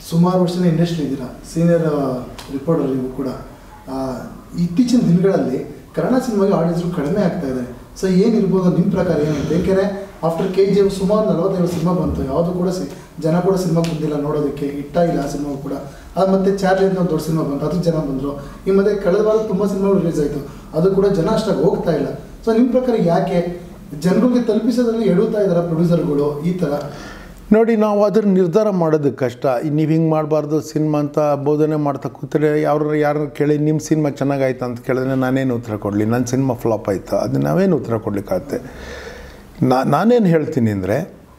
ಸುಮಾರು ವರ್ಷದ ಇಂಡಸ್ಟ್ರಿ ಇದ್ದೀರಾ ಸೀನಿಯರ್ ರಿಪೋರ್ಟರ್ ನೀವು ಕೂಡ ಆ, ಇತ್ತೀಚಿನ ದಿನಗಳಲ್ಲಿ ಕನ್ನಡ ಸಿನಿಮಾಗೆ ಆಡಿಯನ್ಸ್ರು ಕಡಿಮೆ ಆಗ್ತಾ ಇದೆ ಸೊ ಏನಿರ್ಬೋದು ನಿಮ್ಮ ಪ್ರಕಾರ ಏನಂತ ಏಕೆಂದರೆ ಆಫ್ಟರ್ ಕೆ ಜಿ ಎಫ್ ಸುಮಾರು ನಲವತ್ತೈದು ಸಿನಿಮಾ ಬಂತು ಯಾವುದು ಕೂಡ ಸಿ ಜನ ಕೂಡ ಸಿನಿಮಾ ಬಂದಿಲ್ಲ ನೋಡೋದಕ್ಕೆ ಇಟ್ಟಾಗಿಲ್ಲ ಆ ಸಿನಿಮಾ ಕೂಡ ಅದು ಮತ್ತೆ ಚಾರ್ಲಿ ಅಂತ ಒಂದು ದೊಡ್ಡ ಸಿನಿಮಾ ಬಂತು ಅದು ಜನ ಬಂದರು ಈ ಮತ್ತೆ ಕಳೆದ ವಾರ ತುಂಬ ಸಿನಿಮಾಗಳು ರಿಲೀಸ್ ಆಯಿತು ಅದು ಕೂಡ ಜನ ಅಷ್ಟಾಗಿ ಹೋಗ್ತಾ ಇಲ್ಲ ಸೊ ನಿಮ್ಮ ಪ್ರಕಾರ ಯಾಕೆ ಜನಗಳಿಗೆ ತಲುಪಿಸೋದ್ರಲ್ಲಿ ಎಡುತ್ತಾ ಇದ್ದಾರೆ ಪ್ರೊಡ್ಯೂಸರ್ಗಳು ಈ ಥರ ನೋಡಿ ನಾವು ಅದ್ರ ನಿರ್ಧಾರ ಮಾಡೋದು ಕಷ್ಟ ನೀವು ಹಿಂಗೆ ಮಾಡಬಾರ್ದು ಸಿನಿಮಾ ಅಂತ ಬೋಧನೆ ಮಾಡ್ತಾ ಕೂತ್ರೆ ಯಾರು ಯಾರು ಕೇಳಿ ನಿಮ್ಮ ಸಿನಿಮಾ ಚೆನ್ನಾಗಾಯ್ತು ಅಂತ ಕೇಳಿದ್ರೆ ನಾನೇನು ಉತ್ತರ ಕೊಡಲಿ ನನ್ನ ಸಿನಿಮಾ ಫ್ಲಾಪ್ ಆಯಿತು ಅದು ನಾವೇನು ಉತ್ತರ ಕೊಡಲಿಕ್ಕಾಗತ್ತೆ ನಾ ನಾನೇನು ಹೇಳ್ತೀನಿ ಅಂದರೆ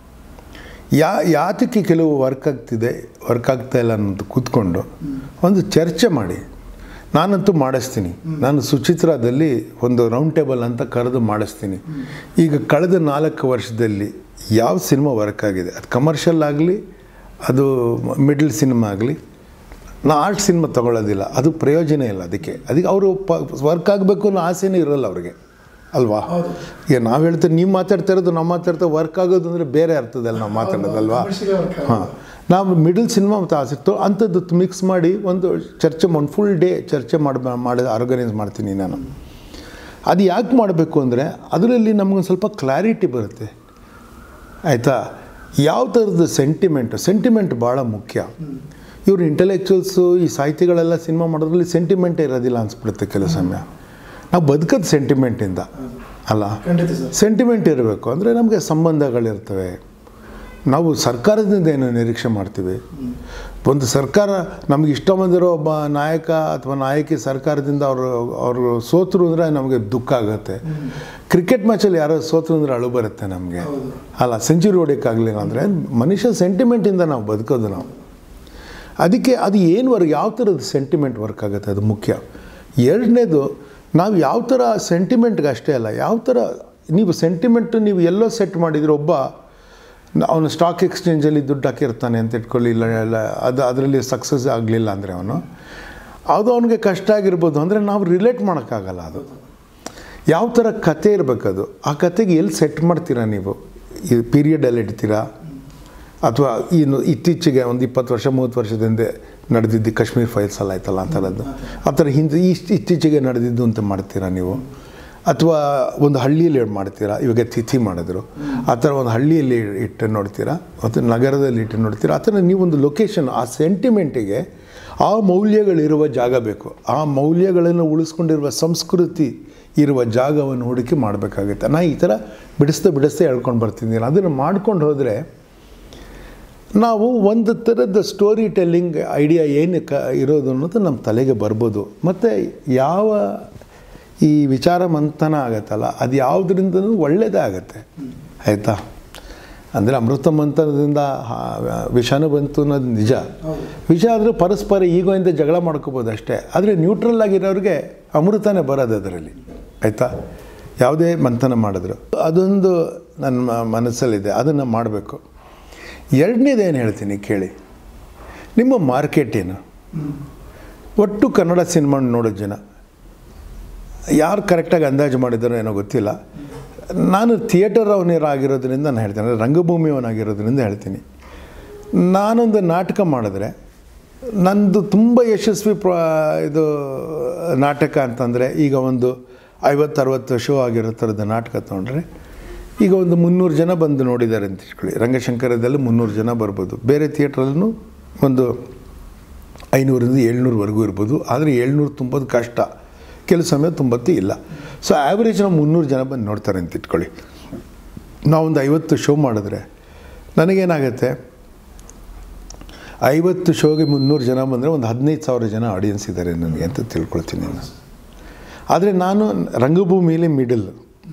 ಯಾ ಯಾತಕ್ಕೆ ಕೆಲವು ವರ್ಕ್ ಆಗ್ತಿದೆ ವರ್ಕ್ ಆಗ್ತಾ ಇಲ್ಲ ಅನ್ನೋದು ಕೂತ್ಕೊಂಡು ಒಂದು ಚರ್ಚೆ ಮಾಡಿ ನಾನಂತೂ ಮಾಡಿಸ್ತೀನಿ ನಾನು ಸುಚಿತ್ರಾದಲ್ಲಿ ಒಂದು ರೌಂಡ್ ಟೇಬಲ್ ಅಂತ ಕರೆದು ಮಾಡಿಸ್ತೀನಿ ಈಗ ಕಳೆದ ನಾಲ್ಕು ವರ್ಷದಲ್ಲಿ ಯಾವ ಸಿನಿಮಾ ವರ್ಕ್ ಆಗಿದೆ ಅದು ಕಮರ್ಷಿಯಲ್ ಆಗಲಿ ಅದು ಮಿಡ್ಲ್ ಸಿನಿಮಾ ಆಗಲಿ ನಾ ಆರ್ಟ್ ಸಿನಿಮಾ ತೊಗೊಳ್ಳೋದಿಲ್ಲ ಅದು ಪ್ರಯೋಜನ ಇಲ್ಲ ಅದಕ್ಕೆ ಅದಕ್ಕೆ ಅವರು ಪ ವರ್ಕ್ ಆಗಬೇಕು ಅನ್ನೋ ಆಸೆನೇ ಇರಲ್ಲ ಅವ್ರಿಗೆ ಅಲ್ವಾ ಹೌದು. ಈಗ ನಾವು ಹೇಳ್ತೀವಿ ನೀವು ಮಾತಾಡ್ತಾ ಇರೋದು ನಾವು ಮಾತಾಡ್ತಾ ವರ್ಕ್ ಆಗೋದು ಅಂದರೆ ಬೇರೆ ಅರ್ಥದಲ್ಲಿ ನಾವು ಮಾತಾಡೋದಲ್ವಾ commercially work ಆಗೋದು. ಹಾಂ ನಾವು ಮಿಡಲ್ ಸಿನಿಮಾ ಮತ್ತು ಆಸಕ್ತು ಅಂಥದ್ದು ಮಿಕ್ಸ್ ಮಾಡಿ ಒಂದು ಚರ್ಚೆ ಒಂದು ಫುಲ್ ಡೇ ಚರ್ಚೆ ಮಾಡಿ ಮಾಡಿ ಆರ್ಗನೈಸ್ ಮಾಡ್ತೀನಿ ನಾನು ಅದು ಯಾಕೆ ಮಾಡಬೇಕು ಅಂದರೆ ಅದರಲ್ಲಿ ನಮಗೊಂದು ಸ್ವಲ್ಪ ಕ್ಲಾರಿಟಿ ಬರುತ್ತೆ ಆಯಿತಾ ಯಾವ ಥರದ ಸೆಂಟಿಮೆಂಟ್ ಸೆಂಟಿಮೆಂಟ್ ಭಾಳ ಮುಖ್ಯ ಇವರು ಇಂಟೆಲೆಕ್ಚುವಲ್ಸು ಈ ಸಾಹಿತಿಗಳೆಲ್ಲ ಸಿನಿಮಾ ಮಾಡೋದ್ರಲ್ಲಿ ಸೆಂಟಿಮೆಂಟೇ ಇರೋದಿಲ್ಲ ಅನಿಸ್ಬಿಡುತ್ತೆ ಕೆಲವು ಸಮಯ ನಾವು ಬದುಕೋದು ಸೆಂಟಿಮೆಂಟಿಂದ ಅಲ್ಲ ಖಂಡಿತ ಸರ್ ಸೆಂಟಿಮೆಂಟ್ ಇರಬೇಕು ಅಂದರೆ ನಮಗೆ ಸಂಬಂಧಗಳಿರ್ತವೆ ನಾವು ಸರ್ಕಾರದಿಂದ ಏನು ನಿರೀಕ್ಷೆ ಮಾಡ್ತೀವಿ ಒಂದು ಸರ್ಕಾರ ನಮಗೆ ಇಷ್ಟ ಬಂದಿರೋ ಒಬ್ಬ ನಾಯಕ ಅಥವಾ ನಾಯಕಿ ಸರ್ಕಾರದಿಂದ ಅವರು ಅವರು ಸೋತರು ಅಂದರೆ ನಮಗೆ ದುಃಖ ಆಗುತ್ತೆ ಕ್ರಿಕೆಟ್ ಮ್ಯಾಚಲ್ಲಿ ಯಾರೋ ಸೋತರು ಅಂದರೆ ಅಳು ಬರುತ್ತೆ ನಮಗೆ ಹೌದು. ಅಲ್ಲ ಸೆಂಚುರಿ ಹೊಡಿಯೋಕ್ಕಾಗಲಿಲ್ಲ ಅಂದರೆ ಮನುಷ್ಯ ಸೆಂಟಿಮೆಂಟಿಂದ ನಾವು ಬದುಕೋದು ನಾವು ಅದಕ್ಕೆ ಅದು ಏನು ವರ್ಕ್ ಯಾವ ಥರದ ಸೆಂಟಿಮೆಂಟ್ ವರ್ಕ್ ಆಗುತ್ತೆ ಅದು ಮುಖ್ಯ ಎರಡನೇದು ನಾವು ಯಾವ ಥರ ಸೆಂಟಿಮೆಂಟ್ಗೆ ಅಷ್ಟೇ ಅಲ್ಲ ಯಾವ ಥರ ನೀವು ಸೆಂಟಿಮೆಂಟ್ ನೀವು ಎಲ್ಲೋ ಸೆಟ್ ಮಾಡಿದ್ರೆ ಒಬ್ಬ ಅವನು ಸ್ಟಾಕ್ ಎಕ್ಸ್ಚೇಂಜಲ್ಲಿ ದುಡ್ಡು ಹಾಕಿರ್ತಾನೆ ಅಂತ ಇಟ್ಕೊಳ್ಳಿ ಇಲ್ಲ ಇಲ್ಲ ಅದು ಅದರಲ್ಲಿ ಸಕ್ಸಸ್ ಆಗಲಿಲ್ಲ ಅಂದರೆ ಅವನು ಅದು ಅವನಿಗೆ ಕಷ್ಟ ಆಗಿರ್ಬೋದು ಅಂದರೆ ನಾವು ರಿಲೇಟ್ ಮಾಡೋಕ್ಕಾಗಲ್ಲ ಅದು ಯಾವ ಥರ ಕತೆ ಇರಬೇಕದು ಆ ಕತೆಗೆ ಎಲ್ಲಿ ಸೆಟ್ ಮಾಡ್ತೀರಾ ನೀವು ಈ ಪೀರಿಯಡಲ್ಲಿ ಇಡ್ತೀರಾ ಅಥವಾ ಇನ್ನು ಇತ್ತೀಚೆಗೆ ಒಂದು ಇಪ್ಪತ್ತು ವರ್ಷ ಮೂವತ್ತು ವರ್ಷದ ಹಿಂದೆ ನಡೆದಿದ್ದು ಕಾಶ್ಮೀರ್ ಫೈಲ್ಸ್ ಎಲ್ಲ ಆಯ್ತಲ್ಲ ಆ ಥರದ್ದು ಆ ಥರ ಹಿಂದೆ ಇಷ್ಟು ಇತ್ತೀಚೆಗೆ ನಡೆದಿದ್ದು ಅಂತ ಮಾಡ್ತೀರಾ ನೀವು ಅಥವಾ ಒಂದು ಹಳ್ಳಿಯಲ್ಲಿ ಮಾಡ್ತೀರಾ ಇವಾಗ ತಿಥಿ ಮಾಡಿದ್ರು ಆ ಥರ ಒಂದು ಹಳ್ಳಿಯಲ್ಲಿ ಇಟ್ಟು ನೋಡ್ತೀರಾ ಮತ್ತು ನಗರದಲ್ಲಿ ಇಟ್ಟು ನೋಡ್ತೀರಾ ಆ ಥರ ನೀವೊಂದು ಲೊಕೇಶನ್ ಆ ಸೆಂಟಿಮೆಂಟಿಗೆ ಆ ಮೌಲ್ಯಗಳಿರುವ ಜಾಗ ಬೇಕು ಆ ಮೌಲ್ಯಗಳನ್ನು ಉಳಿಸ್ಕೊಂಡಿರುವ ಸಂಸ್ಕೃತಿ ಇರುವ ಜಾಗವನ್ನು ಹುಡುಕಿ ಮಾಡಬೇಕಾಗುತ್ತೆ ನಾ ಈ ಥರ ಬಿಡಿಸ್ತಾ ಬಿಡಿಸ್ತಾ ಹೇಳ್ಕೊಂಡು ಬರ್ತಿದ್ದೀನಿ ಅದನ್ನು ಮಾಡ್ಕೊಂಡು ಹೋದರೆ ನಾವು ಒಂದು ಥರದ ಸ್ಟೋರಿ ಟೆಲ್ಲಿಂಗ್ ಐಡಿಯಾ ಏನು ಕ ಇರೋದು ಅನ್ನೋದು ನಮ್ಮ ತಲೆಗೆ ಬರ್ಬೋದು ಮತ್ತು ಯಾವ ಈ ವಿಚಾರ ಮಂಥನ ಆಗತ್ತಲ್ಲ ಅದು ಯಾವುದರಿಂದನೂ ಒಳ್ಳೆಯದೇ ಆಗುತ್ತೆ ಆಯಿತಾ ಅಂದರೆ ಅಮೃತ ಮಂಥನದಿಂದ ಆ, ವಿಷಾನು ಬಂತು ಅನ್ನೋದು ನಿಜ ಹೌದು. ವಿಷ ಆದರೆ ಪರಸ್ಪರ ಈಗೋಯಿಂದ ಜಗಳ ಮಾಡ್ಕೋಬೋದು ಅಷ್ಟೇ ಆದರೆ ನ್ಯೂಟ್ರಲ್ ಆಗಿರೋರಿಗೆ ಅಮೃತನೇ ಬರೋದು ಅದರಲ್ಲಿ ಆಯಿತಾ ಯಾವುದೇ ಮಂಥನ ಮಾಡಿದ್ರು ಅದೊಂದು ನನ್ನ ಮ- ಮನಸ್ಸಲ್ಲಿದೆ ಅದನ್ನು ಮಾಡಬೇಕು ಎರಡನೇದೇನು ಹೇಳ್ತೀನಿ ಕೇಳಿ ನಿಮ್ಮ ಮಾರ್ಕೆಟ್ ಏನು ಒಟ್ಟು ಕನ್ನಡ ಸಿನಿಮಾ ನೋಡೋ ಜನ ಯಾರು ಕರೆಕ್ಟಾಗಿ ಅಂದಾಜು ಮಾಡಿದಾರೋ ಏನೋ ಗೊತ್ತಿಲ್ಲ ನಾನು ಥಿಯೇಟರ್ ಅವನಿರಾಗಿರೋದ್ರಿಂದ ನಾನು ಹೇಳ್ತೀನಿ ಅಂದರೆ ರಂಗಭೂಮಿಯವನಾಗಿರೋದ್ರಿಂದ ಹೇಳ್ತೀನಿ ನಾನೊಂದು ನಾಟಕ ಮಾಡಿದ್ರೆ ನಂದು ತುಂಬ ಯಶಸ್ವಿ ಪ್ರ ಇದು ನಾಟಕ ಅಂತಂದರೆ ಈಗ ಒಂದು ಐವತ್ತರವತ್ತು ಶೋ ಆಗಿರೋ ಥರದ ನಾಟಕ ತೊಗೊಂಡ್ರೆ ಈಗ ಒಂದು ಮುನ್ನೂರು ಜನ ಬಂದು ನೋಡಿದ್ದಾರೆ ಅಂತ ಇಟ್ಕೊಳ್ಳಿ ರಂಗಶಂಕರದಲ್ಲಿ ಮುನ್ನೂರು ಜನ ಬರ್ಬೋದು ಬೇರೆ ಥಿಯೇಟ್ರಲ್ಲೂ ಒಂದು ಐನೂರಿಂದ ಏಳ್ನೂರವರೆಗೂ ಇರ್ಬೋದು ಆದರೆ ಏಳ್ನೂರು ತುಂಬೋದು ಕಷ್ಟ ಕೆಲವು ಸಮಯ ತುಂಬತ್ತು ಇಲ್ಲ ಸೊ ಆ್ಯಾವ್ರೇಜ್ ನಾವು ಮುನ್ನೂರು ಜನ ಬಂದು ನೋಡ್ತಾರೆ ಅಂತ ಇಟ್ಕೊಳ್ಳಿ ನಾವೊಂದು ಐವತ್ತು ಶೋ ಮಾಡಿದ್ರೆ ನನಗೇನಾಗುತ್ತೆ ಐವತ್ತು ಶೋಗೆ ಮುನ್ನೂರು ಜನ ಬಂದರೆ ಒಂದು ಹದಿನೈದು ಸಾವಿರ ಜನ ಆಡಿಯನ್ಸ್ ಇದ್ದಾರೆ ನನಗೆ ಅಂತ ತಿಳ್ಕೊಳ್ತೀನಿ ನಾನು ಆದರೆ ನಾನು ರಂಗಭೂಮಿಯಲ್ಲಿ ಮಿಡಲ್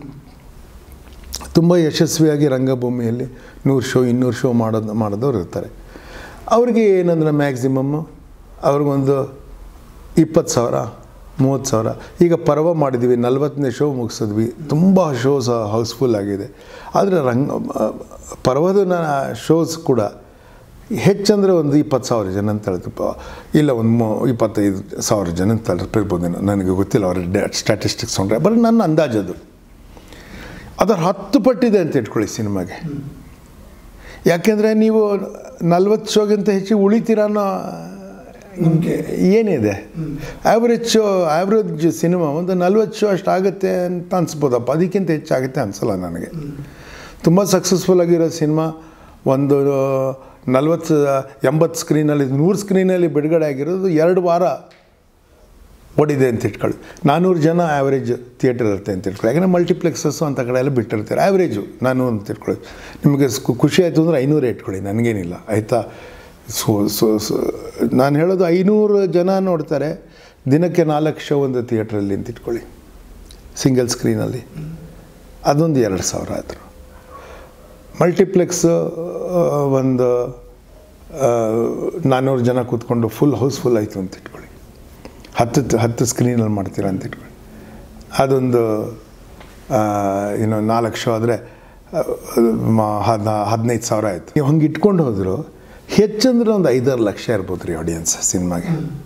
ತುಂಬ ಯಶಸ್ವಿಯಾಗಿ ರಂಗಭೂಮಿಯಲ್ಲಿ ನೂರು ಶೋ ಇನ್ನೂರು ಶೋ ಮಾಡೋದು ಮಾಡಿದವ್ರು ಇರ್ತಾರೆ ಅವ್ರಿಗೆ ಏನಂದ್ರೆ ಮ್ಯಾಕ್ಸಿಮಮ್ಮು ಅವ್ರಿಗೊಂದು ಇಪ್ಪತ್ತು ಸಾವಿರ ಮೂವತ್ತು ಸಾವಿರ ಈಗ ಪರ್ವ ಮಾಡಿದ್ವಿ ನಲ್ವತ್ತನೇ ಶೋ ಮುಗಿಸಿದ್ವಿ ತುಂಬ ಶೋಸ್ ಹೌಸ್ಫುಲ್ ಆಗಿದೆ ಆದರೆ ರಂಗ ಪರ್ವದ ಶೋಸ್ ಕೂಡ ಹೆಚ್ಚಂದರೆ ಒಂದು ಇಪ್ಪತ್ತು ಸಾವಿರ ಜನ ಅಂತ ಹೇಳ್ತಪ್ಪ ಇಲ್ಲ ಒಂದು ಮೂ ಇಪ್ಪತ್ತೈದು ಸಾವಿರ ಜನ ಅಂತ ತಲುಪಿರ್ಬೋದು ನನಗೆ ಗೊತ್ತಿಲ್ಲ ಅವ್ರ ಸ್ಟ್ಯಾಟಿಸ್ಟಿಕ್ಸ್ ನೋಡ್ರೆ ಬರೀ ನನ್ನ ಅಂದಾಜದು ಅದರ ಹತ್ತು ಪಟ್ಟಿದೆ ಅಂತ ಇಟ್ಕೊಳ್ಳಿ ಸಿನಿಮಾಗೆ ಯಾಕೆಂದರೆ ನೀವು ನಲ್ವತ್ತು ಶೋಗಿಂತ ಹೆಚ್ಚು ಉಳಿತೀರ ಅನ್ನೋ ನಂಬಿಕೆ ಏನಿದೆ ಆ್ಯಾವ್ರೇಜ್ ಶೋ ಆ್ಯಾವ್ರೇಜ್ ಸಿನಿಮಾ ಒಂದು ನಲ್ವತ್ತು ಶೋ ಅಷ್ಟು ಆಗುತ್ತೆ ಅಂತ ಅನ್ಸ್ಬೋದಪ್ಪ ಅದಕ್ಕಿಂತ ಹೆಚ್ಚಾಗುತ್ತೆ ಅನಿಸಲ್ಲ ನನಗೆ ತುಂಬ ಸಕ್ಸಸ್ಫುಲ್ ಆಗಿರೋ ಸಿನಿಮಾ ಒಂದು ನಲ್ವತ್ತು ಎಂಬತ್ತು ಸ್ಕ್ರೀನಲ್ಲಿ ನೂರು ಸ್ಕ್ರೀನಲ್ಲಿ ಬಿಡುಗಡೆ ಆಗಿರೋದು ಎರಡು ವಾರ ಓಡಿದೆ ಅಂತ ಇಟ್ಕೊಳ್ಳಿ ನಾನ್ನೂರು ಜನ ಆ್ಯಾವ್ರೇಜ್ ಥಿಯೇಟರ್ ಇರುತ್ತೆ ಅಂತ ಇಟ್ಕೊಳ್ಳಿ ಯಾಕಂದರೆ ಮಲ್ಟಿಪ್ಲೆಕ್ಸಸ್ಸು ಅಂತ ಕಡೆ ಎಲ್ಲ ಬಿಟ್ಟಿರ್ತಾರೆ ಆ್ಯಾವ್ರೇಜು ನಾನ್ನೂರು ಅಂತ ಇಟ್ಕೊಳ್ಳಿ ನಿಮಗೆ ಸ್ಕು- ಖುಷಿ ಆಯಿತು ಅಂದರೆ ಐನೂರೇ ಇಟ್ಕೊಳ್ಳಿ ನನಗೇನಿಲ್ಲ ಆಯಿತಾ ಸೊ ಸೊ ಸೊ ನಾನು ಹೇಳೋದು ಐನೂರು ಜನ ನೋಡ್ತಾರೆ ದಿನಕ್ಕೆ ನಾಲ್ಕು ಶೋ ಒಂದು ಥಿಯೇಟ್ರಲ್ಲಿ ಅಂತ ಇಟ್ಕೊಳ್ಳಿ ಸಿಂಗಲ್ ಸ್ಕ್ರೀನಲ್ಲಿ ಅದೊಂದು ಎರಡು ಸಾವಿರ ಆದರು ಮಲ್ಟಿಪ್ಲೆಕ್ಸ್ ಒಂದು ಆ, ನಾನ್ನೂರು ಜನ ಕೂತ್ಕೊಂಡು ಫುಲ್ ಹೌಸ್ಫುಲ್ ಆಯಿತು ಅಂತ ಇಟ್ಕೊಳ್ಳಿ ಹತ್ತು ಹತ್ತು ಸ್ಕ್ರೀನಲ್ಲಿ ಮಾಡ್ತೀರಾ ಅಂತ ಇಟ್ಕೊಳ್ಳಿ ಅದೊಂದು ಆ, ಏನು ನಾಲ್ಕು ಶೋ ಆದರೆ ಹದ್ ಹದಿನೈದು ಸಾವಿರ ಆಯಿತು ನೀವು ಹಂಗೆ ಇಟ್ಕೊಂಡು ಹೋದರು ಹೆಚ್ಚಂದ್ರೆ ಒಂದು ಐದಾರು ಲಕ್ಷ ಇರ್ಬೋದು ರೀ ಆಡಿಯನ್ಸ್ ಸಿನಿಮಾಗೆ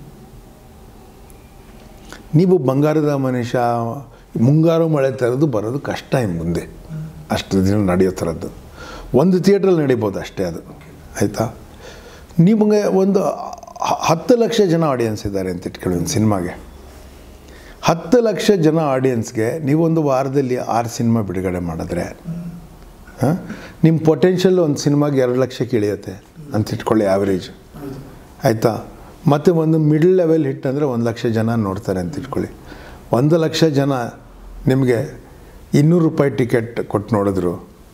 ನೀವು ಬಂಗಾರದ ಮನುಷ್ಯ ಮುಂಗಾರು ಮಳೆ ಥರದ್ದು ಬರೋದು ಕಷ್ಟ ಇನ್ನು ಮುಂದೆ ಅಷ್ಟು ದಿನ ನಡೆಯೋ ಥರದ್ದು ಒಂದು ಥಿಯೇಟ್ರಲ್ಲಿ ನಡೀಬೋದು ಅಷ್ಟೇ ಅದು ಆಯಿತಾ ನಿಮಗೆ ಒಂದು ಹ- ಹತ್ತು ಲಕ್ಷ ಜನ ಆಡಿಯನ್ಸ್ ಇದ್ದಾರೆ ಅಂತ ಇಟ್ಕೊಳ್ಳಿ ಒಂದು ಸಿನಿಮಾಗೆ ಹತ್ತು ಲಕ್ಷ ಜನ ಆಡಿಯನ್ಸ್ಗೆ ನೀವೊಂದು ವಾರದಲ್ಲಿ ಆರು ಸಿನಿಮಾ ಬಿಡುಗಡೆ ಮಾಡಿದ್ರೆ ಹಾಂ ನಿಮ್ಮ ಪೊಟೆನ್ಷಿಯಲ್ ಒಂದು ಸಿನಿಮಾಗೆ ಎರಡು ಲಕ್ಷಕ್ಕೆ ಇಳಿಯುತ್ತೆ ಅಂತ ಇಟ್ಕೊಳ್ಳಿ ಆ್ಯಾವ್ರೇಜ್ ಹೌದು ಆಯಿತಾ ಮತ್ತು ಒಂದು ಮಿಡ್ಲ್ ಲೆವೆಲ್ ಹಿಟ್ ಅಂದರೆ ಒಂದು ಲಕ್ಷ ಜನ ನೋಡ್ತಾರೆ ಅಂತ ಇಟ್ಕೊಳ್ಳಿ ಒಂದು ಲಕ್ಷ ಜನ ನಿಮಗೆ ಇನ್ನೂರು ರೂಪಾಯಿ ಟಿಕೆಟ್ ಕೊಟ್ಟು ನೋಡಿದ್ರು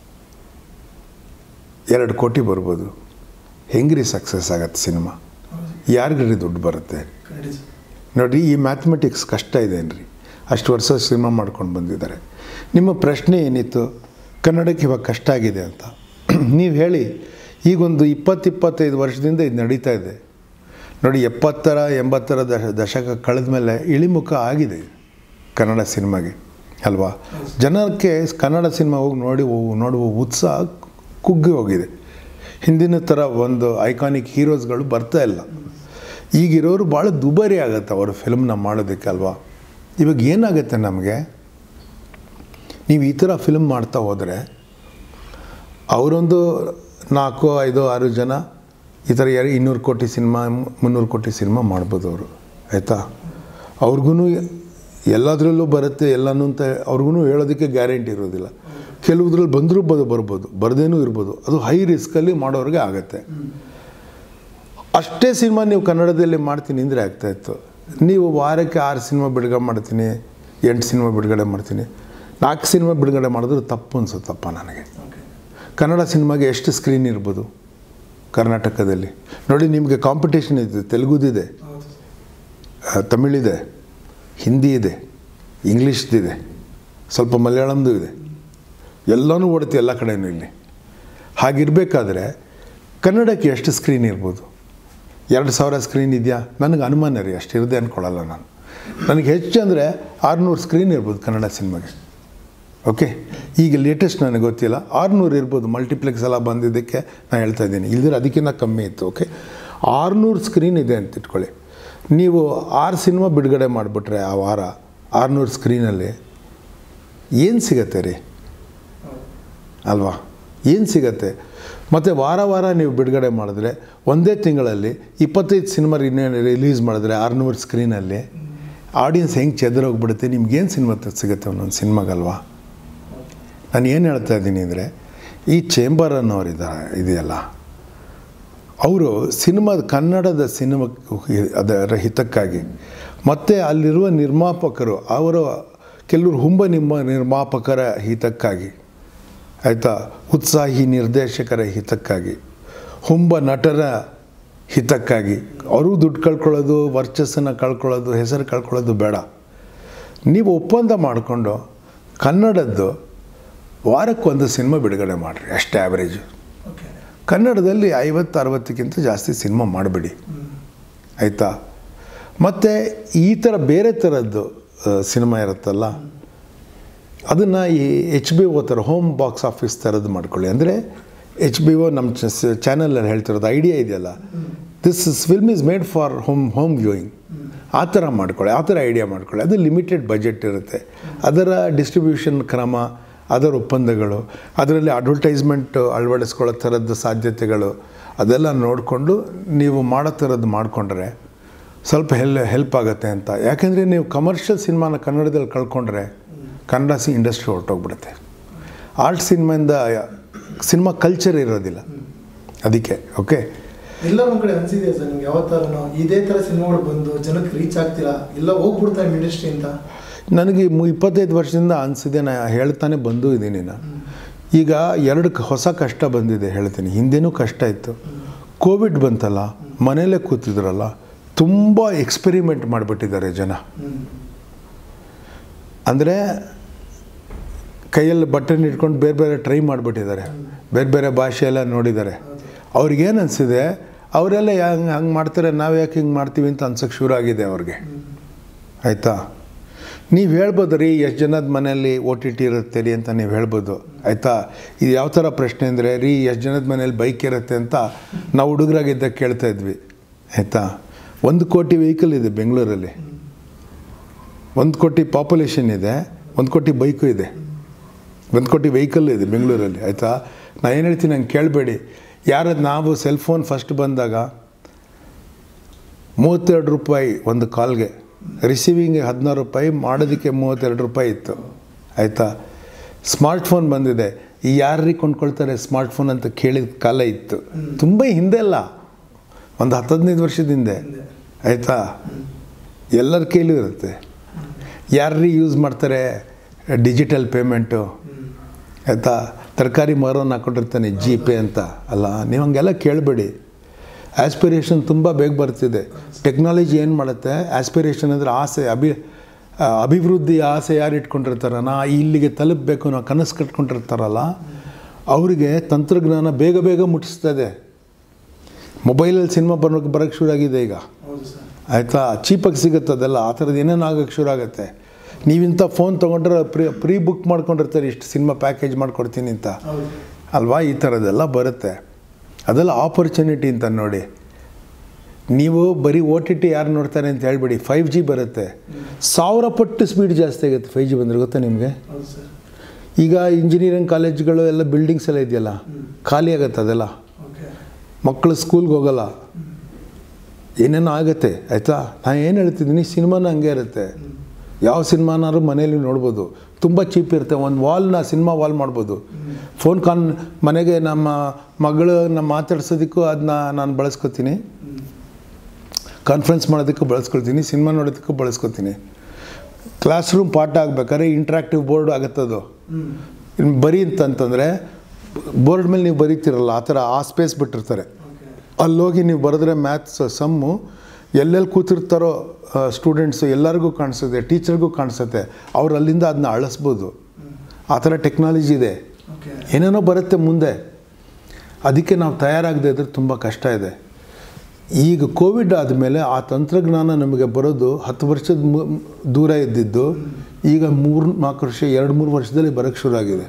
ಎರಡು ಕೋಟಿ ಬರ್ಬೋದು ಹೆಂಗ್ರಿ ಸಕ್ಸಸ್ ಆಗತ್ತೆ ಸಿನಿಮಾ ಯಾರಿಗ್ರಿ ದುಡ್ಡು ಬರುತ್ತೆ ಖಂಡಿತ ನೋಡಿ ಈ ಮ್ಯಾಥಮೆಟಿಕ್ಸ್ ಕಷ್ಟ ಇದೆ ಏನ್ರಿ ಅಷ್ಟು ವರ್ಷ ಸಿನಿಮಾ ಮಾಡ್ಕೊಂಡು ಬಂದಿದ್ದಾರೆ ನಿಮ್ಮ ಪ್ರಶ್ನೆ ಏನಿತ್ತು ಕನ್ನಡಕ್ಕೆ ಇವಾಗ ಕಷ್ಟ ಆಗಿದೆ ಅಂತ ನೀವು ಹೇಳಿ ಈಗೊಂದು ಇಪ್ಪತ್ತು ಇಪ್ಪತ್ತೈದು ವರ್ಷದಿಂದ ಇದು ನಡೀತಾ ಇದೆ ನೋಡಿ ಎಪ್ಪತ್ತರ ಎಂಬತ್ತರ ದಶ ದಶಕ ಕಳೆದ ಮೇಲೆ ಇಳಿಮುಖ ಆಗಿದೆ ಕನ್ನಡ ಸಿನಿಮಾಗೆ ಅಲ್ವಾ ಜನಕ್ಕೆ ಕನ್ನಡ ಸಿನಿಮಾ ಹೋಗಿ ನೋಡಿ ನೋಡುವ ಉತ್ಸಾಹ ಕುಗ್ಗಿ ಹೋಗಿದೆ ಹಿಂದಿನ ಥರ ಒಂದು ಐಕಾನಿಕ್ ಹೀರೋಸ್ಗಳು ಬರ್ತಾ ಇಲ್ಲ ಈಗಿರೋರು ಭಾಳ ದುಬಾರಿ ಆಗುತ್ತೆ ಅವ್ರ ಫಿಲ್ಮ್ನ ಮಾಡೋದಕ್ಕೆ ಅಲ್ವಾ ಇವಾಗ ಏನಾಗುತ್ತೆ ನಮಗೆ ನೀವು ಈ ಥರ ಫಿಲ್ಮ್ ಮಾಡ್ತಾ ಹೋದರೆ ಅವರೊಂದು ನಾಲ್ಕು ಐದು ಆರು ಜನ ಈ ಥರ ಯಾರು ಇನ್ನೂರು ಕೋಟಿ ಸಿನಿಮಾ ಮುನ್ನೂರು ಕೋಟಿ ಸಿನಿಮಾ ಮಾಡ್ಬೋದು ಅವರು ಆಯಿತಾ ಅವ್ರಿಗೂ ಎಲ್ಲದರಲ್ಲೂ ಬರುತ್ತೆ ಎಲ್ಲನೂ ಅಂತ ಅವ್ರಿಗೂ ಹೇಳೋದಕ್ಕೆ ಗ್ಯಾರಂಟಿ ಇರೋದಿಲ್ಲ ಕೆಲವುದ್ರಲ್ಲಿ ಬಂದರೂ ಬದು ಬರ್ಬೋದು ಬರ್ದೇನೂ ಇರ್ಬೋದು ಅದು ಹೈ ರಿಸ್ಕಲ್ಲಿ ಮಾಡೋರಿಗೆ ಆಗುತ್ತೆ ಅಷ್ಟೇ ಸಿನಿಮಾ ನೀವು ಕನ್ನಡದಲ್ಲಿ ಮಾಡ್ತೀನಿ ಅಂದರೆ ಆಗ್ತಾಯಿತ್ತು ನೀವು ವಾರಕ್ಕೆ ಆರು ಸಿನಿಮಾ ಬಿಡುಗಡೆ ಮಾಡ್ತೀನಿ ಎಂಟು ಸಿನಿಮಾ ಬಿಡುಗಡೆ ಮಾಡ್ತೀನಿ ನಾಲ್ಕು ಸಿನಿಮಾ ಬಿಡುಗಡೆ ಮಾಡಿದ್ರು ತಪ್ಪು ಅನ್ಸುತ್ತಪ್ಪ ನನಗೆ ಓಕೆ ಕನ್ನಡ ಸಿನಿಮಾಗೆ ಎಷ್ಟು ಸ್ಕ್ರೀನ್ ಇರ್ಬೋದು ಕರ್ನಾಟಕದಲ್ಲಿ ನೋಡಿ ನಿಮಗೆ ಕಾಂಪಿಟೇಷನ್ ಇದೆ ತೆಲುಗುದಿದೆ ಹೌದು ಆ, ತಮಿಳಿದೆ ಹಿಂದಿ ಇದೆ ಇಂಗ್ಲೀಷ್ದಿದೆ ಸ್ವಲ್ಪ ಮಲಯಾಳಂದು ಇದೆ ಎಲ್ಲನೂ ಓಡುತ್ತೆ ಎಲ್ಲ ಕಡೆನೂ ಇಲ್ಲಿ ಹಾಗಿರಬೇಕಾದ್ರೆ ಕನ್ನಡಕ್ಕೆ ಎಷ್ಟು ಸ್ಕ್ರೀನ್ ಇರ್ಬೋದು ಎರಡು ಸಾವಿರ ಸ್ಕ್ರೀನ್ ಇದೆಯಾ ನನಗೆ ಅನುಮಾನ ರೀ ಅಷ್ಟು ಇರದೆ ಅಂದ್ಕೊಳ್ಳಲ್ಲ ನಾನು ನನಗೆ ಹೆಚ್ಚು ಅಂದರೆ ಆರುನೂರು ಸ್ಕ್ರೀನ್ ಇರ್ಬೋದು ಕನ್ನಡ ಸಿನಿಮಾಗೆ ಓಕೆ ಈಗ ಲೇಟೆಸ್ಟ್ ನನಗೆ ಗೊತ್ತಿಲ್ಲ ಆರುನೂರು ಇರ್ಬೋದು ಮಲ್ಟಿಪ್ಲೆಕ್ಸ್ ಎಲ್ಲ ಬಂದಿದ್ದಕ್ಕೆ ನಾನು ಹೇಳ್ತಾ ಇದ್ದೀನಿ ಇಲ್ದಿರ ಅದಕ್ಕಿಂತ ಕಮ್ಮಿ ಇತ್ತು ಓಕೆ ಆರುನೂರು ಸ್ಕ್ರೀನ್ ಇದೆ ಅಂತ ಇಟ್ಕೊಳ್ಳಿ ನೀವು ಆರು ಸಿನಿಮಾ ಬಿಡುಗಡೆ ಮಾಡಿಬಿಟ್ರೆ ಆ ವಾರ ಆರುನೂರು ಸ್ಕ್ರೀನಲ್ಲಿ ಏನು ಸಿಗತ್ತೆ ರೀ ಅಲ್ವಾ ಏನು ಸಿಗತ್ತೆ ಮತ್ತು ವಾರ ವಾರ ನೀವು ಬಿಡುಗಡೆ ಮಾಡಿದ್ರೆ ಒಂದೇ ತಿಂಗಳಲ್ಲಿ ಇಪ್ಪತ್ತೈದು ಸಿನಿಮಾ ರಿಲೀಸ್ ಮಾಡಿದ್ರೆ ಆರುನೂರು ಸ್ಕ್ರೀನಲ್ಲಿ ಆಡಿಯನ್ಸ್ ಹೆಂಗೆ ಚೆದರೋಗ್ಬಿಡುತ್ತೆ ನಿಮ್ಗೇನು ಸಿನಿಮಾ ಸಿಗುತ್ತೆ ಒಂದೊಂದು ಸಿನಿಮಾಗಲ್ವಾ ನಾನು ಏನು ಹೇಳ್ತಾ ಇದ್ದೀನಿ ಅಂದರೆ ಈ ಚೇಂಬರ್ ಅನ್ನೋರು ಇದ್ದಾರೆ ಇದೆಯಲ್ಲ ಅವರು ಸಿನಿಮಾದ ಕನ್ನಡದ ಸಿನಿಮಾ ಅದರ ಹಿತಕ್ಕಾಗಿ ಮತ್ತು ಅಲ್ಲಿರುವ ನಿರ್ಮಾಪಕರು ಅವರ ಕೆಲವರು ಹುಂಬ ನಿಮ್ಮ ನಿರ್ಮಾಪಕರ ಹಿತಕ್ಕಾಗಿ ಆಯಿತಾ ಉತ್ಸಾಹಿ ನಿರ್ದೇಶಕರ ಹಿತಕ್ಕಾಗಿ ಹುಂಬ ನಟರ ಹಿತಕ್ಕಾಗಿ ಅವರು ದುಡ್ಡು ಕಳ್ಕೊಳ್ಳೋದು ವರ್ಚಸ್ಸನ್ನು ಕಳ್ಕೊಳ್ಳೋದು ಹೆಸರು ಕಳ್ಕೊಳ್ಳೋದು ಬೇಡ ನೀವು ಒಪ್ಪಂದ ಮಾಡಿಕೊಂಡು ಕನ್ನಡದ್ದು ವಾರಕ್ಕೊಂದು ಸಿನಿಮಾ ಬಿಡುಗಡೆ ಮಾಡಿರಿ ಅಷ್ಟೇ ಆ್ಯಾವ್ರೇಜು ಓಕೆ ಕನ್ನಡದಲ್ಲಿ ಐವತ್ತು ಅರವತ್ತಕ್ಕಿಂತ ಜಾಸ್ತಿ ಸಿನಿಮಾ ಮಾಡಬೇಡಿ ಆಯಿತಾ ಮತ್ತು ಈ ಥರ ಬೇರೆ ಥರದ್ದು ಆ, ಸಿನಿಮಾ ಇರುತ್ತಲ್ಲ ಅದನ್ನು ಈ ಎಚ್ ಬಿ ಒ ಥರ ಹೋಮ್ ಬಾಕ್ಸ್ ಆಫೀಸ್ ಥರದ್ದು ಮಾಡ್ಕೊಳ್ಳಿ ಅಂದರೆ ಎಚ್ ಬಿ ಒ ನಮ್ಮ ಚಾನಲಲ್ಲಿ ಹೇಳ್ತಿರೋದು ಐಡಿಯಾ ಇದೆಯಲ್ಲ this is film is made for home home viewing ಆ ಥರ ಮಾಡ್ಕೊಳ್ಳಿ ಆ ಥರ ಐಡಿಯಾ ಮಾಡ್ಕೊಳ್ಳಿ ಅದು ಲಿಮಿಟೆಡ್ ಬಜೆಟ್ ಇರುತ್ತೆ ಅದರ ಡಿಸ್ಟ್ರಿಬ್ಯೂಷನ್ ಕ್ರಮ ಅದರ ಒಪ್ಪಂದಗಳು ಅದರಲ್ಲಿ ಅಡ್ವರ್ಟೈಸ್ಮೆಂಟ್ ಅಳವಡಿಸ್ಕೊಳ್ಳೋ ಥರದ್ದು ಸಾಧ್ಯತೆಗಳು ಅದೆಲ್ಲ ನೋಡಿಕೊಂಡು ನೀವು ಮಾಡೋ ಥರದ್ದು ಮಾಡಿಕೊಂಡ್ರೆ ಸ್ವಲ್ಪ ಹೆಲ್ ಹೆಲ್ಪ್ ಆಗುತ್ತೆ ಅಂತ ಯಾಕೆಂದರೆ ನೀವು ಕಮರ್ಷಿಯಲ್ ಸಿನಿಮಾನ ಕನ್ನಡದಲ್ಲಿ ಕಳ್ಕೊಂಡ್ರೆ ಕನ್ನಡ ಸಿ ಇಂಡಸ್ಟ್ರಿ ಹೊರಟೋಗ್ಬಿಡುತ್ತೆ ಆರ್ಟ್ ಸಿನಿಮಾಯಿಂದ ಸಿನಿಮಾ ಕಲ್ಚರ್ ಇರೋದಿಲ್ಲ ಅದಕ್ಕೆ ಓಕೆ ಎಲ್ಲ ಒಂದ್ ಕಡೆ ಅನ್ಸಿದೆಯಾ ಸರ್ ನಿಮ್ಗೆ ಯಾವ ಥರನೋ ಇದೇ ಥರ ಸಿನಿಮಾಗಳು ಬಂದು ಜನಕ್ಕೆ ರೀಚ್ ಆಗ್ತೀರಾ ಎಲ್ಲ ಹೋಗ್ಬಿಡ್ತಾ ಇಂಡಸ್ಟ್ರಿ ಅಂತ ನನಗೆ ಮು ಇಪ್ಪತ್ತೈದು ವರ್ಷದಿಂದ ಅನಿಸಿದೆ ನಾ ಹೇಳ್ತಾನೆ ಬಂದು ಇದ್ದೀನಿ ನಾನು ಈಗ ಎರಡು ಕ- ಹೊಸ ಕಷ್ಟ ಬಂದಿದೆ ಹೇಳ್ತೀನಿ ಹಿಂದೆನೂ ಕಷ್ಟ ಇತ್ತು ಕೋವಿಡ್ ಬಂತಲ್ಲ ಮನೇಲೇ ಕೂತಿದ್ರಲ್ಲ ತುಂಬ ಎಕ್ಸ್ಪೆರಿಮೆಂಟ್ ಮಾಡಿಬಿಟ್ಟಿದ್ದಾರೆ ಜನ ಹ್ಮ್ ಅಂದರೆ ಕೈಯಲ್ಲಿ ಬಟನ್ ಇಟ್ಕೊಂಡು ಬೇರೆ ಬೇರೆ ಟ್ರೈ ಮಾಡಿಬಿಟ್ಟಿದ್ದಾರೆ ಬೇರೆ ಬೇರೆ ಭಾಷೆ ಎಲ್ಲ ನೋಡಿದ್ದಾರೆ ಅವ್ರಿಗೇನು ಅನಿಸಿದೆ ಅವರೆಲ್ಲ ಹಂಗೆ ಹಂಗೆ ಮಾಡ್ತಾರೆ ನಾವು ಯಾಕೆ ಹಿಂಗೆ ಮಾಡ್ತೀವಿ ಅಂತ ಅನ್ಸೋಕ್ಕೆ ಶುರು ಆಗಿದೆ ಅವ್ರಿಗೆ ಆಯಿತಾ ನೀವು ಹೇಳ್ಬೋದು ರೀ ಎಷ್ಟು ಜನದ ಮನೆಯಲ್ಲಿ ಓ ಟಿ ಟಿ ಇರುತ್ತೆ ರೀ ಅಂತ ನೀವು ಹೇಳ್ಬೋದು ಆಯಿತಾ ಇದು ಯಾವ ಥರ ಪ್ರಶ್ನೆ ಅಂದರೆ ರೀ ಎಷ್ಟು ಜನದ ಮನೇಲಿ ಬೈಕ್ ಇರುತ್ತೆ ಅಂತ ನಾವು ಹುಡುಗರಾಗಿದ್ದಾಗ ಕೇಳ್ತಾ ಇದ್ವಿ ಆಯಿತಾ ಒಂದು ಕೋಟಿ ವೆಹಿಕಲ್ ಇದೆ ಬೆಂಗಳೂರಲ್ಲಿ ಒಂದು ಕೋಟಿ ಪಾಪ್ಯುಲೇಷನ್ ಇದೆ ಒಂದು ಕೋಟಿ ಬೈಕು ಇದೆ ಒಂದು ಕೋಟಿ ವೆಹಿಕಲ್ ಇದೆ ಬೆಂಗಳೂರಲ್ಲಿ ಆಯಿತಾ ನಾ ಏನು ಹೇಳ್ತೀನಿ ನಂಗೆ ಕೇಳಬೇಡಿ ಯಾರದು ನಾವು ಸೆಲ್ ಫೋನ್ ಫಸ್ಟ್ ಬಂದಾಗ ಮೂವತ್ತೆರಡು ರೂಪಾಯಿ ಒಂದು ಕಾಲ್ಗೆ ರಿಸೀವಿಂಗ್ಗೆ ಹದಿನಾರು ರೂಪಾಯಿ ಮಾಡೋದಕ್ಕೆ ಮೂವತ್ತೆರಡು ರೂಪಾಯಿ ಇತ್ತು ಆಯಿತಾ ಸ್ಮಾರ್ಟ್ ಫೋನ್ ಬಂದಿದೆ ಈ ಯಾರಿಗೆ ಕೊಂಡ್ಕೊಳ್ತಾರೆ ಸ್ಮಾರ್ಟ್ ಫೋನ್ ಅಂತ ಕೇಳಿದ ಕಾಲ ಇತ್ತು ತುಂಬ ಹಿಂದೆ ಅಲ್ಲ ಒಂದು ಹತ್ತು ಹದಿನೈದು ವರ್ಷದ ಹಿಂದೆ ಆಯಿತಾ ಎಲ್ಲರ ಕೈಲೂ ಇರುತ್ತೆ ಯಾರ್ರೀ ಯೂಸ್ ಮಾಡ್ತಾರೆ ಡಿಜಿಟಲ್ ಪೇಮೆಂಟು ಆಯಿತಾ ತರಕಾರಿ ಮಾರೋನು ಹಾಕೊಂಡಿರ್ತಾನೆ ಜಿ ಪೇ ಅಂತ ಅಲ್ಲ ನೀವು ಹಂಗೆಲ್ಲ ಕೇಳಬೇಡಿ ಆಸ್ಪಿರೇಷನ್ ತುಂಬ ಬೇಗ ಬರ್ತಿದೆ ಟೆಕ್ನಾಲಜಿ ಏನು ಮಾಡುತ್ತೆ ಆಸ್ಪಿರೇಷನ್ ಅಂದರೆ ಆಸೆ ಅಭಿ ಆ, ಅಭಿವೃದ್ಧಿ ಆಸೆ ಯಾರು ಇಟ್ಕೊಂಡಿರ್ತಾರ ನಾ ಇಲ್ಲಿಗೆ ತಲುಪಬೇಕು ನಾವು ಕನಸು ಕಟ್ಕೊಂಡಿರ್ತಾರಲ್ಲ ಅವರಿಗೆ ತಂತ್ರಜ್ಞಾನ ಬೇಗ ಬೇಗ ಮುಟ್ಟಿಸ್ತದೆ ಮೊಬೈಲಲ್ಲಿ ಸಿನಿಮಾ ಬರೋಕ್ಕೆ ಬರೋಕ್ಕೆ ಶುರು ಆಗಿದೆ ಈಗ ಹೌದು ಸರ್ ಆಯಿತಾ ಚೀಪಾಗಿ ಸಿಗುತ್ತೆ ಅದೆಲ್ಲ ಆ ಥರದ್ದು ಏನೇನು ಆಗೋಕ್ಕೆ ಶುರು ಆಗುತ್ತೆ ನೀವಿಂಥ ಫೋನ್ ತೊಗೊಂಡ್ರೆ ಪ್ರೀ ಪ್ರೀ ಬುಕ್ ಮಾಡ್ಕೊಂಡಿರ್ತಾರೆ ಇಷ್ಟು ಸಿನಿಮಾ ಪ್ಯಾಕೇಜ್ ಮಾಡ್ಕೊಡ್ತೀನಿ ಅಂತ ಹೌದು ಅಲ್ವಾ ಈ ಥರದ್ದೆಲ್ಲ ಬರುತ್ತೆ ಅದೆಲ್ಲ ಆಪರ್ಚುನಿಟಿ ಅಂತ ನೋಡಿ ನೀವು ಬರೀ ಓ ಟಿ ಟಿ ಯಾರು ನೋಡ್ತಾರೆ ಅಂತ ಹೇಳ್ಬೇಡಿ ಫೈವ್ ಜಿ ಬರುತ್ತೆ ಸಾವಿರ ಪಟ್ಟು ಸ್ಪೀಡ್ ಜಾಸ್ತಿ ಆಗುತ್ತೆ ಫೈವ್ ಜಿ ಬಂದರೆ ಗೊತ್ತಾ ನಿಮಗೆ ಹೌದು ಸರ್ ಈಗ ಇಂಜಿನಿಯರಿಂಗ್ ಕಾಲೇಜ್ಗಳು ಎಲ್ಲ ಬಿಲ್ಡಿಂಗ್ಸ್ ಎಲ್ಲ ಇದೆಯಲ್ಲ ಖಾಲಿ ಆಗುತ್ತೆ ಅದೆಲ್ಲ ಓಕೆ ಮಕ್ಕಳು ಸ್ಕೂಲ್ಗೆ ಹೋಗಲ್ಲ ಏನೇನೋ ಆಗುತ್ತೆ ಆಯಿತಾ ನಾನು ಏನು ಹೇಳ್ತಿದ್ದೀನಿ ಸಿನಿಮಾನ ಹಂಗೆ ಇರುತ್ತೆ ಯಾವ ಸಿನಿಮಾನಾದ್ರು ಮನೇಲಿ ನೋಡ್ಬೋದು ತುಂಬ ಚೀಪ್ ಇರುತ್ತೆ ಒಂದು ವಾಲ್ನ ಸಿನಿಮಾ ವಾಲ್ ಮಾಡ್ಬೋದು ಫೋನ್ ಕಾನ್ ಮನೆಗೆ ನಮ್ಮ ಮಗಳು ನಮ್ಮ ಮಾತಾಡ್ಸೋದಕ್ಕೂ ಅದನ್ನ ನಾನು ಬಳಸ್ಕೊತೀನಿ ಕಾನ್ಫರೆನ್ಸ್ ಮಾಡೋದಕ್ಕೂ ಬಳಸ್ಕೊಳ್ತೀನಿ ಸಿನಿಮಾ ನೋಡೋದಕ್ಕೂ ಬಳಸ್ಕೊತೀನಿ ಕ್ಲಾಸ್ ರೂಮ್ ಪಾಠ ಆಗ್ಬೇಕಾದ್ರೆ ಇಂಟ್ರಾಕ್ಟಿವ್ ಬೋರ್ಡ್ ಆಗುತ್ತದು ಹ್ಮ್ ಇನ್ನು ಬರೀ ಅಂತಂತಂದರೆ ಬೋರ್ಡ್ ಮೇಲೆ ನೀವು ಬರೀತಿರಲ್ಲ ಆ ಥರ ಆ ಸ್ಪೇಸ್ ಬಿಟ್ಟಿರ್ತಾರೆ ಓಕೆ ಅಲ್ಲೋಗಿ ನೀವು ಬರೆದ್ರೆ ಮ್ಯಾಥ್ಸ್ ಸಮ್ಮು ಎಲ್ಲೆಲ್ಲಿ ಕೂತಿರ್ತಾರೋ ಸ್ಟೂಡೆಂಟ್ಸು ಎಲ್ಲರಿಗೂ ಕಾಣಿಸುತ್ತೆ ಟೀಚರ್ಗೂ ಕಾಣಿಸುತ್ತೆ ಅವ್ರು ಅಲ್ಲಿಂದ ಅದನ್ನ ಅಳಿಸ್ಬೋದು ಆ ಥರ ಟೆಕ್ನಾಲಜಿ ಇದೆ ಓಕೆ ಏನೇನೋ ಬರುತ್ತೆ ಮುಂದೆ ಅದಕ್ಕೆ ನಾವು ತಯಾರಾಗದೇ ಇದ್ರೆ ತುಂಬ ಕಷ್ಟ ಇದೆ ಈಗ ಕೋವಿಡ್ ಆದಮೇಲೆ ಆ ತಂತ್ರಜ್ಞಾನ ನಮಗೆ ಬರೋದು ಹತ್ತು ವರ್ಷದ ಮು- ದೂರ ಇದ್ದಿದ್ದು ಈಗ ಮೂರು ನಾಲ್ಕು ವರ್ಷ ಎರಡು ಮೂರು ವರ್ಷದಲ್ಲಿ ಬರೋಕ್ಕೆ ಶುರು ಆಗಿದೆ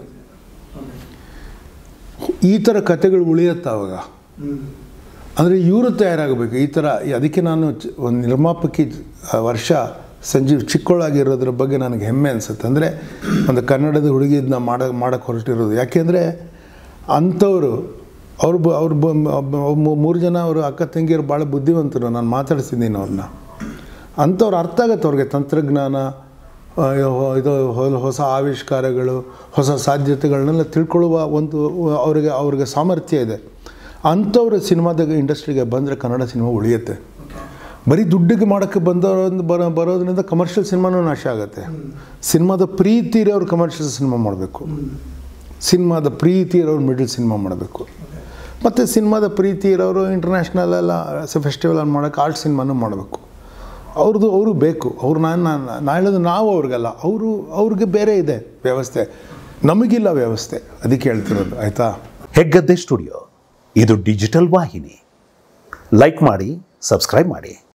ಈ ಥರ ಕತೆಗಳು ಉಳಿಯುತ್ತೆ ಅವಾಗ ಹ್ಮ್ ಅಂದರೆ ಇವರು ತಯಾರಾಗಬೇಕು ಈ ಥರ ಅದಕ್ಕೆ ನಾನು ಚ- ಒಂದು ನಿರ್ಮಾಪಕಿ ಆ, ವರ್ಷ ಸಂಜೀವ್ ಚಿಕ್ಕವಳಾಗಿರೋದ್ರ ಬಗ್ಗೆ ನನಗೆ ಹೆಮ್ಮೆ ಅನಿಸುತ್ತೆ ಅಂದರೆ ಒಂದು ಕನ್ನಡದ ಹುಡುಗಿ ಇದನ್ನ ಮಾಡ ಮಾಡೋಕ್ಕೆ ಹೊರಟಿರೋದು ಯಾಕೆಂದರೆ ಅಂಥವರು ಅವ್ರು ಬ ಅವ್ರು ಬ ಒಬ್ಬ- ಒಬ್ಬ- ಮೂರು ಜನ ಅವರು ಅಕ್ಕ ತಂಗಿಯರು ಭಾಳ ಬುದ್ಧಿವಂತರು ನಾನು ಮಾತಾಡ್ಸಿದ್ದೀನಿ ಅವ್ರನ್ನ ಅಂಥವ್ರು ಅರ್ಥ ಆಗತ್ತೆ ಅವ್ರಿಗೆ ತಂತ್ರಜ್ಞಾನ ಆ, ಹೊ- ಇದು ಹೊ- ಹೊಸ ಆವಿಷ್ಕಾರಗಳು ಹೊಸ ಸಾಧ್ಯತೆಗಳನ್ನೆಲ್ಲ ತಿಳ್ಕೊಳ್ಳುವ ಒಂದು ಅವರಿಗೆ ಅವ್ರಿಗೆ ಸಾಮರ್ಥ್ಯ ಇದೆ ಅಂಥವ್ರ ಸಿನಿಮಾದ ಇಂಡಸ್ಟ್ರಿಗೆ ಬಂದರೆ ಕನ್ನಡ ಸಿನಿಮಾ ಉಳಿಯುತ್ತೆ ಓಕೆ ಬರೀ ದುಡ್ಡಿಗೆ ಮಾಡೋಕ್ಕೆ ಬಂದವರೊಂದು ಬರೋ ಬರೋದ್ರಿಂದ ಕಮರ್ಷಿಯಲ್ ಸಿನಿಮಾನೂ ನಾಶ ಆಗುತ್ತೆ ಸಿನಿಮಾದ ಪ್ರೀತಿ ಇರೋರು ಕಮರ್ಷಿಯಲ್ ಸಿನಿಮಾ ಮಾಡಬೇಕು ಸಿನಿಮಾದ ಪ್ರೀತಿ ಇರೋರು ಮಿಡಲ್ ಸಿನಿಮಾ ಮಾಡಬೇಕು ಮತ್ತು ಸಿನಿಮಾದ ಪ್ರೀತಿ ಇರೋರು ಇಂಟರ್ನ್ಯಾಷನಲ್ ಎಲ್ಲ ಫೆಸ್ಟಿವಲ್ ಮಾಡೋಕ್ಕೆ ಆರ್ಟ್ ಸಿನಿಮಾನೂ ಮಾಡಬೇಕು ಅವ್ರದ್ದು ಅವರು ಬೇಕು ಅವ್ರು ನಾನು ನಾನು ನಾ ಹೇಳೋದು ನಾವು ಅವ್ರಿಗಲ್ಲ ಅವರು ಅವ್ರಿಗೆ ಬೇರೆ ಇದೆ ವ್ಯವಸ್ಥೆ ನಮಗಿಲ್ಲ ವ್ಯವಸ್ಥೆ ಅದಕ್ಕೆ ಹೇಳ್ತಿರೋದು ಆಯಿತಾ ಹೆಗ್ಗದ್ದೆ ಸ್ಟುಡಿಯೋ ಇದು ಡಿಜಿಟಲ್ ವಾಹಿನಿ ಲೈಕ್ ಮಾಡಿ ಸಬ್ಸ್ಕ್ರೈಬ್ ಮಾಡಿ